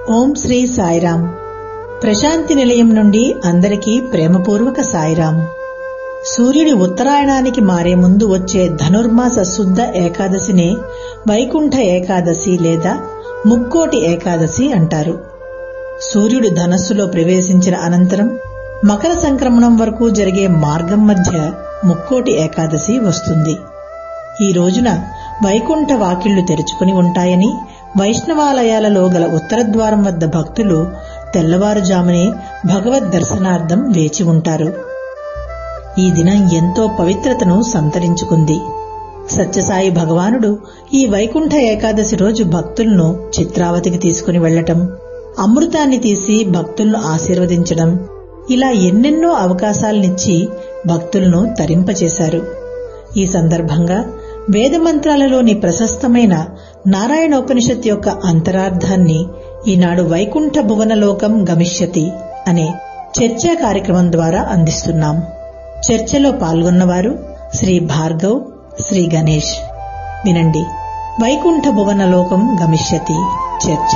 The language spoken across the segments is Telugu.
ఓం శ్రీ సాయిరాం ప్రశాంతి నిలయం నుండి అందరికీ ప్రేమపూర్వక సాయిరాం సూర్యుడి ఉత్తరాయణానికి మారే ముందు వచ్చే ధనుర్మాస శుద్ధ ఏకాదశినే వైకుంఠ ఏకాదశి లేదా ముక్కోటి ఏకాదశి అంటారు సూర్యుడు ధనస్సులో ప్రవేశించిన అనంతరం మకర సంక్రమణం వరకు జరిగే మార్గం మధ్య ముక్కోటి ఏకాదశి వస్తుంది ఈ రోజున వైకుంఠ వాకిళ్లు తెరుచుకుని ఉంటాయని వైష్ణవాలయాలలో గల ఉత్తరద్వారం వద్ద భక్తులు తెల్లవారుజామునే భగవద్ దర్శనార్థం వేచి ఉంటారు ఈ దినం ఎంతో పవిత్రతను సంతరించుకుంది సత్యసాయి భగవానుడు ఈ వైకుంఠ ఏకాదశి రోజు భక్తులను చిత్రావతికి తీసుకుని వెళ్లటం అమృతాన్ని తీసి భక్తులను ఆశీర్వదించడం ఇలా ఎన్నెన్నో అవకాశాలనిచ్చి భక్తులను తరింపచేశారు ఈ సందర్భంగా వేదమంత్రాలలోని ప్రశస్తమైన నారాయణోపనిషత్ యొక్క అంతరార్థాన్ని ఈనాడు వైకుంఠ భువనలోకం గమిష్యతి అనే చర్చా కార్యక్రమం ద్వారా అందిస్తున్నాం చర్చలో పాల్గొన్నవారు శ్రీ భార్గవ్ శ్రీ గణేష్ వినండి వైకుంఠ భువనలోకం గమిష్యతి చర్చ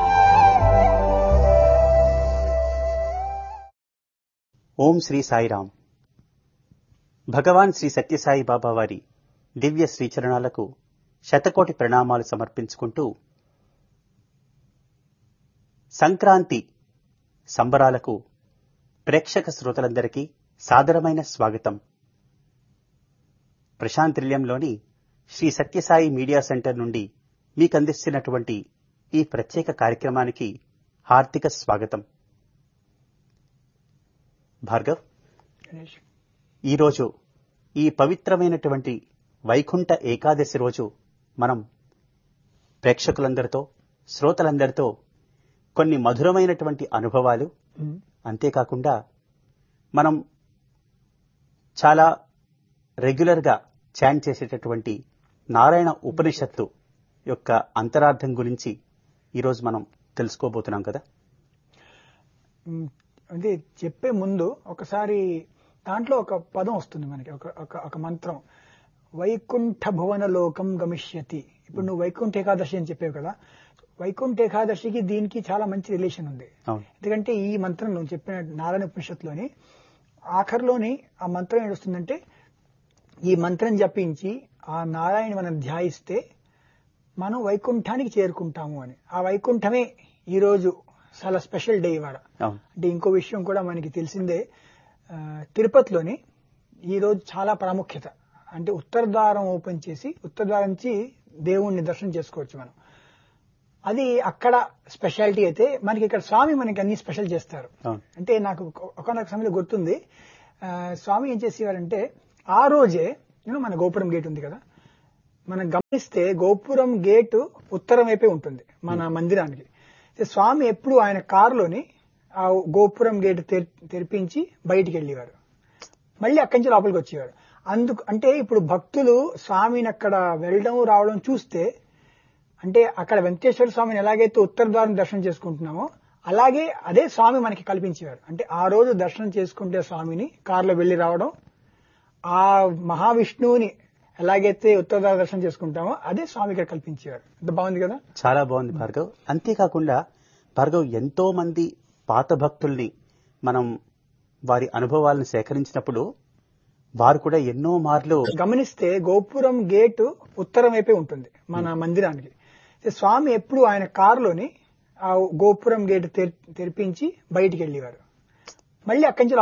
ఓం శ్రీ సాయిరాం భగవాన్ శ్రీ సత్యసాయి బాబా వారి దివ్య శ్రీచరణాలకు శతకోటి ప్రణామాలు సమర్పించుకుంటూ సంక్రాంతి సంబరాలకు ప్రేక్షక శ్రోతలందరికీ సాదరమైన స్వాగతం ప్రశాంతిల్యంలోని శ్రీ సత్యసాయి మీడియా సెంటర్ నుండి మీకు అందిస్తున్నటువంటి ఈ ప్రత్యేక కార్యక్రమానికి హార్దిక స్వాగతం భార్గవ్ ఈరోజు ఈ పవిత్రమైనటువంటి వైకుంఠ ఏకాదశి రోజు మనం ప్రేక్షకులందరితో శ్రోతలందరితో కొన్ని మధురమైనటువంటి అనుభవాలు అంతేకాకుండా మనం చాలా రెగ్యులర్గా చాంట్ చేసేటటువంటి నారాయణ ఉపనిషత్తు యొక్క అంతరార్థం గురించి ఈరోజు మనం తెలుసుకోబోతున్నాం కదా మ్, అంటే చెప్పే ముందు ఒకసారి దాంట్లో ఒక పదం వస్తుంది మనకి ఒక ఒక ఒక మంత్రం వైకుంఠ భువన లోకం గమిష్యతి ఇప్పుడు నువ్వు వైకుంఠ ఏకాదశి అని చెప్పావు కదా వైకుంఠ ఏకాదశికి దీనికి చాలా మంచి రిలేషన్ ఉంది అవును ఎందుకంటే ఈ మంత్రం నువ్వు చెప్పిన నారాయణ ఉపనిషత్తులోని ఆఖరిలోని ఆ మంత్రం ఏడుస్తుందంటే ఈ మంత్రం జపించి ఆ నారాయణ మనం ధ్యాయిస్తే మనం వైకుంఠానికి చేరుకుంటాము అని ఆ వైకుంఠమే ఈరోజు చాలా స్పెషల్ డే ఇవాళ అవును అంటే ఇంకో విషయం కూడా మనకి తెలిసిందే ఆ, తిరుపతిలోని ఈ రోజు చాలా ప్రాముఖ్యత అంటే ఉత్తర ద్వారం ఓపెన్ చేసి ఉత్తర ద్వారం నుంచి దేవుణ్ణి దర్శనం చేసుకోవచ్చు మనం అది అక్కడ స్పెషాలిటీ అయితే మనకి ఇక్కడ స్వామి మనకి అన్ని స్పెషల్ చేస్తారు అవును అంటే నాకు ఒకనొక సమయంలో గుర్తుంది ఆ, స్వామి ఏం చేసేవారంటే ఆ రోజే you know, మన గోపురం గేట్ ఉంది కదా మనం గమనిస్తే గోపురం గేటు ఉత్తరం వైపే ఉంటుంది మన మందిరానికి అయితే స్వామి ఎప్పుడు ఆయన కారులోని ఆ గోపురం గేట్ తెరి- తెరిపించి బయటికి వెళ్ళేవారు మళ్ళీ అక్కడి నుంచి లోపలికి వచ్చేవారు అందుకు అంటే ఇప్పుడు భక్తులు స్వామిని అక్కడ వెళ్ళడం రావడం చూస్తే అంటే అక్కడ వెంకటేశ్వర స్వామిని ఎలాగైతే ఉత్తర ద్వారం దర్శనం చేసుకుంటున్నామో అలాగే అదే స్వామి మనకి కల్పించేవారు అంటే ఆ రోజు దర్శనం చేసుకుంటే స్వామిని కారులో వెళ్లి రావడం ఆ మహావిష్ణువుని ఎలాగైతే ఉత్తర ద్వారం దర్శనం చేసుకుంటామో అదే స్వామి ఇక్కడ కల్పించేవారు ఎంత బాగుంది కదా చాలా బాగుంది భార్గవ్ అంతేకాకుండా భార్గవ్ ఎంతో మంది పాత భక్తుల్ని మనం వారి అనుభవాలను సేకరించినప్పుడు వారు కూడా ఎన్నో మార్లు గమనిస్తే గోపురం గేటు ఉత్తరం వైపే ఉంటుంది మన మందిరానికి అయితే స్వామి ఎప్పుడు ఆయన కారులోని ఆ గోపురం గేట్ తెరి- తెరిపించి బయటికి వెళ్ళేవారు మళ్ళీ అక్కడి నుంచి